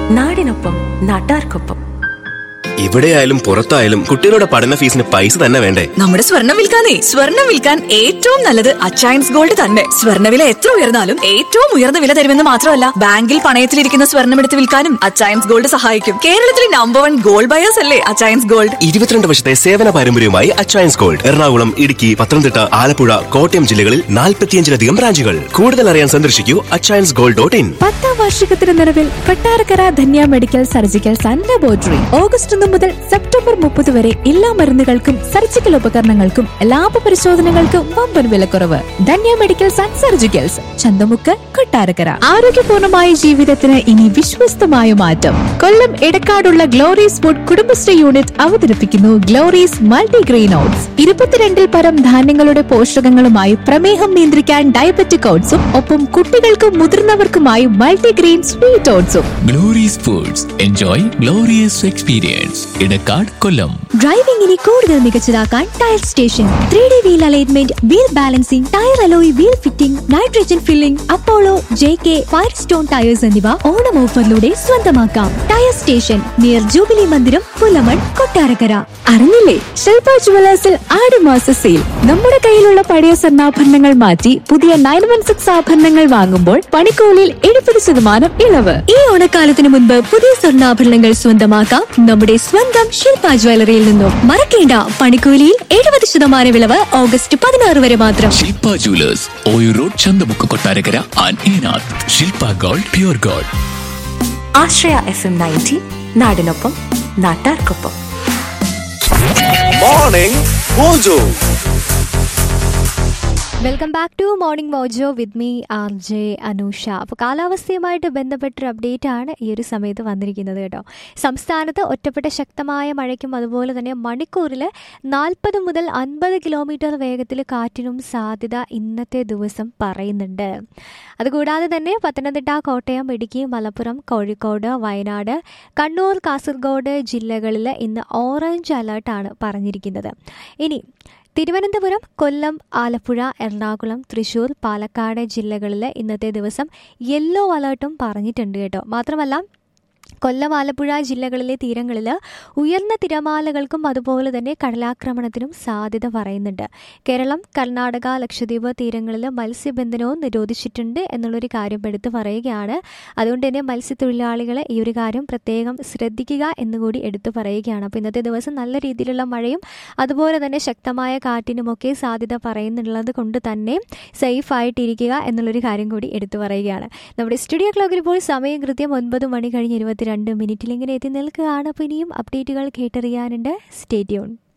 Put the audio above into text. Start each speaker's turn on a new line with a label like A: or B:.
A: നാടിനൊപ്പം നാട്ടാർക്കൊപ്പം
B: എവിടെയായാലും പുറത്തായാലും കുട്ടികളുടെ പഠന ഫീസിന് പൈസ തന്നെ വേണ്ടേ
C: നമ്മുടെ സ്വർണം വിൽക്കാനേ സ്വർണം വിൽക്കാൻ ഏറ്റവും നല്ലത് അച്ചയൻസ് ഗോൾഡ് തന്നെ സ്വർണ്ണവില എത്ര ഉയർന്നാലും ഏറ്റവും ഉയർന്ന വില തരുമെന്ന് മാത്രമല്ല ബാങ്കിൽ പണയത്തിലിരിക്കുന്ന സ്വർണം എടുത്ത് വിൽക്കാനും അച്ചയൻസ് ഗോൾഡ് സഹായിക്കും കേരളത്തിലെ നമ്പർ വൺ ഗോൾഡ് ബയേഴ്സ് അല്ലേ അച്ചയൻസ് ഗോൾഡ്
B: ഇരുപത്തിരണ്ട് വർഷത്തെ സേവന പാരമ്പര്യവുമായി അച്ചയൻസ് ഗോൾഡ് എറണാകുളം ഇടുക്കി പത്തനംതിട്ട ആലപ്പുഴ കോട്ടയം ജില്ലകളിൽ നാൽപ്പത്തിയഞ്ചിലധികം ബ്രാഞ്ചുകൾ കൂടുതൽ അറിയാൻ സന്ദർശിക്കൂ അച്ചയൻസ് ഗോൾഡ് ഡോട്ട് ഇൻ
D: പത്താം വാർഷികത്തിന് നിലവിൽ Kottarakkara Dhanya medical surgicals and laboratory August ഒന്ന് മുതൽ സെപ്റ്റംബർ മുപ്പത് വരെ എല്ലാ മരുന്നുകൾക്കും സർജിക്കൽ ഉപകരണങ്ങൾക്കും ലാഭ പരിശോധനകൾക്കും വമ്പൻ വിലക്കുറവ് Dhanya medicals and surgicals Chanthamukku Kottarakkara ആരോഗ്യപൂർണമായ ജീവിതത്തിന് ഇനി വിശ്വസ്തമായ മാറ്റം കൊല്ലം എടക്കാടുള്ള ഗ്ലോറീസ് ഫുഡ് കുടുംബശ്രീ യൂണിറ്റ് അവതരിപ്പിക്കുന്നു ഗ്ലോറീസ് മൾട്ടിഗ്രെയിൻ ഓട്സ് ഇരുപത്തിരണ്ടിൽ പരം ധാന്യങ്ങളുടെ പോഷകങ്ങളുമായി പ്രമേഹം നിയന്ത്രിക്കാൻ ഡയബറ്റിക് ഓട്സും ഒപ്പം കുട്ടികൾക്കും മുതിർന്നവർക്കുമായി മൾട്ടിഗ്രെയിൻ സ്വീറ്റ് ഓട്സും
E: Glory's foods enjoy glorious experience Edakkad Kollam
D: ഡ്രൈവിംഗിനെ കൂടുതൽ മികച്ചതാക്കാൻ tyre station three D wheel alignment wheel balancing tyre alloy wheel fitting nitrogen filling Apollo J K Firestone tyres എന്നിവ ഓണം ഓഫറിലൂടെ സ്വന്തമാക്കാം ടയർ സ്റ്റേഷൻ നിയർ ജൂബിലി മന്ദിരം പുലമൺ കൊട്ടാരക്കര അറിഞ്ഞില്ലേ ശില്പ ജുവലേഴ്സിൽ ആടുമാസ sale നമ്മുടെ കയ്യിലുള്ള പഴയ സ്വർണ്ണാഭരണങ്ങൾ മാറ്റി പുതിയ നയൻ വൺ സിക്സ് ആഭരണങ്ങൾ വാങ്ങുമ്പോൾ പണിക്കൂലിയിൽ എഴുപത് ശതമാനം ഇളവ് ഈ ഓണക്കാലത്തിന് മുൻപ് പുതിയ സ്വർണ്ണാഭരണങ്ങൾ സ്വന്തമാക്കാം നമ്മുടെ സ്വന്തം ശില്പ ജ്വല്ലറിയിൽ നിന്നും മറക്കേണ്ട പണിക്കൂലിയിൽ എഴുപത് ശതമാനം ഇളവ് ഓഗസ്റ്റ് പതിനാറ് വരെ മാത്രം
E: ശില്പ ജുവലേഴ്സ് ഓയു റോഡ് ചന്തമുക്ക് കൊട്ടാരക്കര ആൻഡ് ഈനാഥ് Shilpa gold pure gold
A: Ashraya F M ninety നാടിനൊപ്പം നാട്ടാർക്കൊപ്പം
F: morning mojo
G: welcome back to morning mojo with me R J Anusha അപ്പോൾ കാലാവസ്ഥയുമായിട്ട് ബന്ധപ്പെട്ടൊരു അപ്ഡേറ്റ് ആണ് ഈ ഒരു സമയത്ത് വന്നിരിക്കുന്നത് കേട്ടോ സംസ്ഥാനത്ത് ഒറ്റപ്പെട്ട ശക്തമായ മഴയ്ക്കും അതുപോലെ തന്നെ മണിക്കൂറിൽ നാൽപ്പത് മുതൽ അൻപത് കിലോമീറ്റർ വേഗത്തിൽ കാറ്റിനും സാധ്യത ഇന്നത്തെ ദിവസം പറയുന്നുണ്ട് അതുകൂടാതെ തന്നെ പത്തനംതിട്ട കോട്ടയം ഇടുക്കി മലപ്പുറം കോഴിക്കോട് വയനാട് കണ്ണൂർ കാസർഗോഡ് ജില്ലകളിൽ ഇന്ന് ഓറഞ്ച് അലേർട്ടാണ് പറഞ്ഞിരിക്കുന്നത് ഇനി തിരുവനന്തപുരം കൊല്ലം ആലപ്പുഴ എറണാകുളം തൃശൂർ പാലക്കാട് ജില്ലകളിൽ ഇന്നത്തെ ദിവസം യെല്ലോ അലേർട്ടും പറഞ്ഞിട്ടുണ്ട് കേട്ടോ മാത്രമല്ല കൊല്ലം ആലപ്പുഴ ജില്ലകളിലെ തീരങ്ങളിൽ ഉയർന്ന തിരമാലകൾക്കും അതുപോലെ തന്നെ കടലാക്രമണത്തിനും സാധ്യത പറയുന്നുണ്ട് കേരളം കർണാടക ലക്ഷദ്വീപ് തീരങ്ങളിൽ മത്സ്യബന്ധനവും നിരോധിച്ചിട്ടുണ്ട് എന്നുള്ളൊരു കാര്യം എടുത്തു പറയുകയാണ് അതുകൊണ്ട് തന്നെ മത്സ്യത്തൊഴിലാളികളെ ഈ ഒരു കാര്യം പ്രത്യേകം ശ്രദ്ധിക്കുക എന്നുകൂടി എടുത്തു പറയുകയാണ് അപ്പോൾ ഇന്നത്തെ ദിവസം നല്ല രീതിയിലുള്ള മഴയും അതുപോലെ തന്നെ ശക്തമായ കാറ്റിനുമൊക്കെ സാധ്യത പറയുന്നുള്ളത് കൊണ്ട് തന്നെ സേഫ് ആയിട്ടിരിക്കുക എന്നുള്ളൊരു കാര്യം കൂടി എടുത്തു പറയുകയാണ് നമ്മുടെ സ്റ്റുഡിയോ ക്ലോക്കിൽ ഇപ്പോൾ സമയം കൃത്യം ഒൻപത് മണി കഴിഞ്ഞ് ഇരുപത്തിരണ്ട് മിനിറ്റിൽ ഇങ്ങനെ എത്തി നിൽക്കുകയാണ് അപ്പോൾ ഇനിയും അപ്ഡേറ്റുകൾ കേട്ടറിയാനുണ്ട് സ്റ്റേറ്റ്യൂൺ